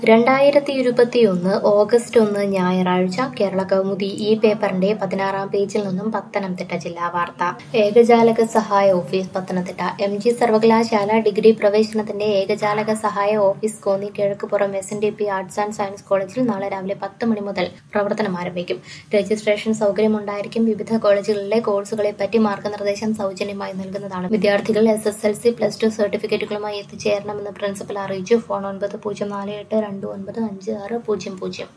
രണ്ടായിരത്തി ഇരുപത്തിയൊന്ന് ഓഗസ്റ്റ് ഒന്ന് ഞായറാഴ്ച കേരള കൗമുദി ഈ പേപ്പറിന്റെ പതിനാറാം പേജിൽ നിന്നും പത്തനംതിട്ട ജില്ലാ വാർത്ത ഏകജാലക സഹായ ഓഫീസ് പത്തനംതിട്ട എം ജി സർവകലാശാല ഡിഗ്രി പ്രവേശനത്തിന്റെ ഏകജാലക സഹായ office Konni Kizhakkupuram S N D P arts and science കോളേജിൽ നാളെ രാവിലെ പത്ത് മണി മുതൽ പ്രവർത്തനം ആരംഭിക്കും രജിസ്ട്രേഷൻ സൗകര്യമുണ്ടായിരിക്കും വിവിധ കോളേജുകളിലെ കോഴ്സുകളെ പറ്റി മാർഗനിർദ്ദേശം സൗജന്യമായി നൽകുന്നതാണ് വിദ്യാർത്ഥികൾ S S L C plus two സർട്ടിഫിക്കറ്റുകളുമായി എത്തിച്ചേരണമെന്ന് പ്രിൻസിപ്പൽ അറിയിച്ചു ഫോൺ ഒൻപത് പൂജ്യം നാല് എട്ട് രണ്ട് ഒൻപത് അഞ്ച് ആറ് പൂജ്യം പൂജ്യം